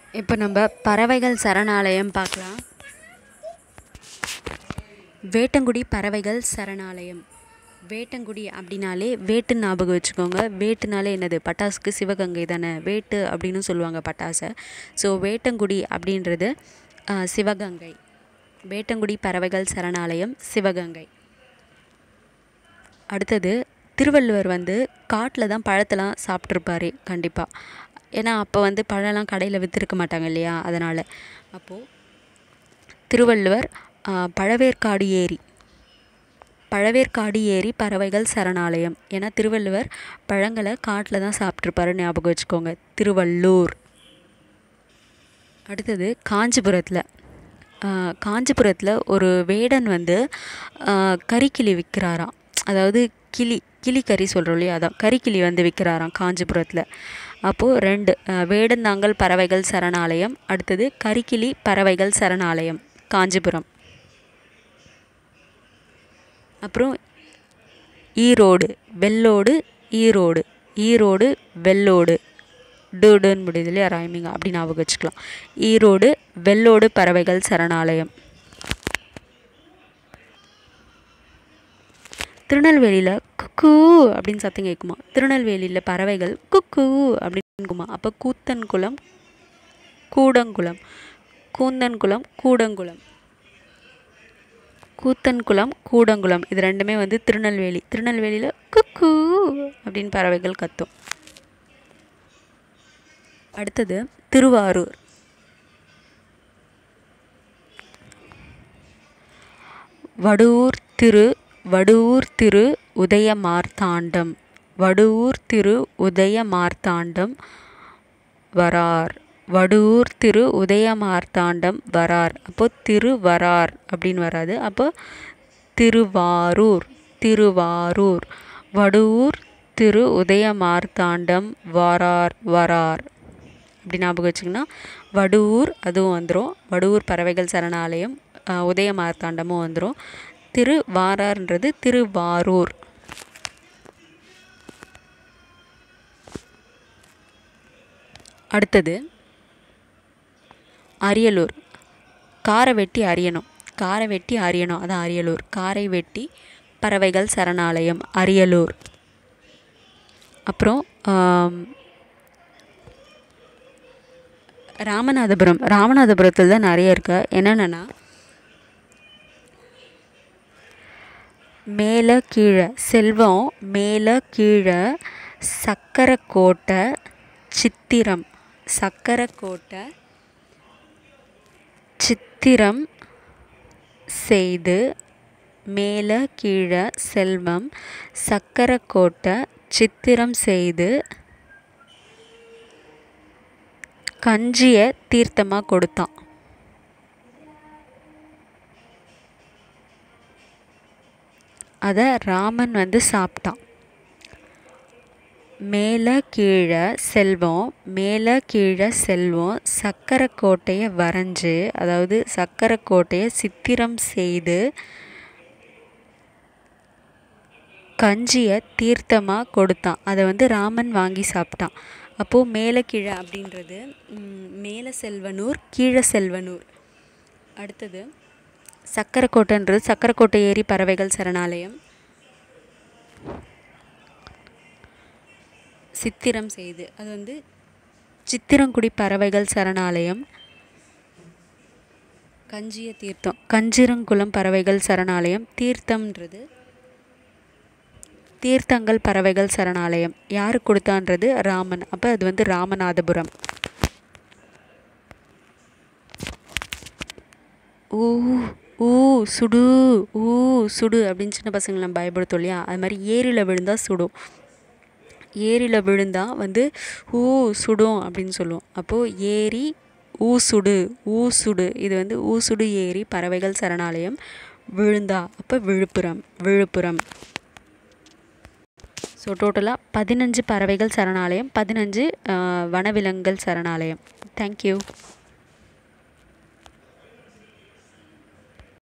இப்போ நம்ம பறவைகள் சரணாலயம் பார்க்கலாம் வேட்டங்குடி பறவைகள் சரணாலயம் வேட்டங்குடி அப்படின்னாலே வேட்டு ஞாபகம் வச்சுக்கோங்க வேட்டுனாலே என்னது பட்டாசுக்கு சிவகங்கை தானே வேட்டு அப்படின்னு சொல்லுவாங்க பட்டாசை ஸோ வேட்டங்குடி அப்படின்றது ஆ, சிவகங்கை வேட்டங்குடி பறவைகள் சரணாலயம் சிவகங்கை அடுத்தது திருவள்ளுவர் வந்து காட்டில் தான் பழத்தெல்லாம் சாப்பிட்ருப்பாரு கண்டிப்பாக ஏன்னா அப்போ வந்து பழம்லாம் கடையில் விற்றுருக்க மாட்டாங்க இல்லையா அதனால் அப்போது திருவள்ளுவர் ஆ, பழவேற்காடு ஏரி பழவேற்காடு ஏரி பறவைகள் சரணாலயம் ஏன்னா திருவள்ளுவர் பழங்களை காட்டில் தான் சாப்பிட்ருப்பாரு ஞாபகம் வச்சுக்கோங்க திருவள்ளூர் அடுத்தது காஞ்சிபுரத்தில் காஞ்சிபுரத்தில் ஒரு வேடன் வந்து ஆ, கறிக்கிளி விற்கிறாராம் அதாவது கிளி கிளி கறி சொல்கிறோம் இல்லையா அதான் கறிக்கிளி வந்து விற்கிறாராம் காஞ்சிபுரத்தில் அப்போது ரெண்டு ஆ, வேடந்தாங்கல் பறவைகள் சரணாலயம் அடுத்தது கறிக்கிளி பறவைகள் சரணாலயம் காஞ்சிபுரம் அப்புறம் ஈரோடு வெள்ளோடு ஈரோடு ஈரோடு வெள்ளோடு டூடுன்னு முடியுது இல்லையா ரைமிங் அப்படி ஞாபகம் வச்சுக்கலாம் ஈரோடு வெள்ளோடு பறவைகள் சரணாலயம் திருநெல்வேலியில் குக்கு அப்படின்னு சத்தம் கேட்குமா திருநெல்வேலியில் பறவைகள் குக்கு அப்படின்னு கேட்குமா அப்போ கூத்தன்குளம் கூடங்குளம் கூந்தன்குளம் கூடங்குளம் கூத்தன்குளம் கூடங்குளம் இது ரெண்டுமே வந்து திருநெல்வேலி திருநெல்வேலியில் குக்கு அப்படின்னு பறவைகள் கத்தும் அடுத்தது திருவாரூர் வடுவூர் திரு வடுவூர் திரு உதய மார்த்தாண்டம் வடுவூர் திரு உதய மார்த்தாண்டம் வரார் வடுவூர் திரு உதய மார்த்தாண்டம் வரார் அப்போ திருவரார் அப்படின்னு வராது அப்போ திருவாரூர் திருவாரூர் வடுவூர் திரு உதய மார்த்தாண்டம் வரார் வரார் அப்படி ஞாபகம் வச்சிங்கன்னா வடுவூர் அதுவும் வந்துடும் வடுவூர் பறவைகள் சரணாலயம் ஆஹ், உதய மார்த்தாண்டமும் வந்துடும் திருவாரார்ன்றது திருவாரூர் அடுத்தது அரியலூர் காரை வெட்டி அரியணும் காரை வெட்டி அரியணும் அதான் அரியலூர் காரை வெட்டி பறவைகள் சரணாலயம் அரியலூர் அப்புறம் ஆம், ராமநாதபுரம் ராமநாதபுரத்தில் தான் நிறைய இருக்கு என்னென்னா மேலே கீழே செல்வம் மேலே கீழே சக்கரக்கோட்டை சித்திரம் சக்கரக்கோட்டை சித்திரம் செய்து மேலே கீழே செல்வம் சக்கரக்கோட்டை சித்திரம் செய்து கஞ்சியை தீர்த்தமாக கொடுத்தான் அதை ராமன் வந்து சாப்பிட்டான் மேலே கீழே செல்வம் மேலே கீழே செல்வம் சக்கரை கோட்டையை வரைஞ்சு அதாவது சக்கரை கோட்டையை சித்திரம் செய்து கஞ்சியை தீர்த்தமாக கொடுத்தான் அதை வந்து ராமன் வாங்கி சாப்பிட்டான் அப்போது மேலே கீழே அப்படின்றது ம், மேலே செல்வனூர் கீழே செல்வனூர் அடுத்தது சக்கரைக்கோட்டைன்றது சக்கரைக்கோட்டை ஏரி பறவைகள் சரணாலயம் சித்திரம் செய்து அது வந்து சித்திரங்குடி பறவைகள் சரணாலயம் கஞ்சிய தீர்த்தம் கஞ்சிரங்குளம் பறவைகள் சரணாலயம் தீர்த்தம்ன்றது தீர்த்தங்கள் பறவைகள் சரணாலயம் யார் கொடுத்தான்றது ராமன் அப்போ அது வந்து ராமநாதபுரம் ஊ ஊ சுடு ஊ சுடு அப்படின்னு சின்ன பசங்களை பயப்படுத்தும் இல்லையா அது மாதிரி ஏரியில் விழுந்தா சுடும் ஏரியில் விழுந்தா வந்து ஊ சுடும் அப்படின்னு சொல்லுவோம் அப்போது ஏரி ஊ சுடு ஊ சுடு இது வந்து ஊ சுடு ஏரி பறவைகள் சரணாலயம் விழுந்தா அப்போ விழுப்புரம் விழுப்புரம் ஸோ டோட்டலாக பதினஞ்சு பறவைகள் சரணாலயம் பதினஞ்சு வனவிலங்குகள் சரணாலயம் தேங்க்யூ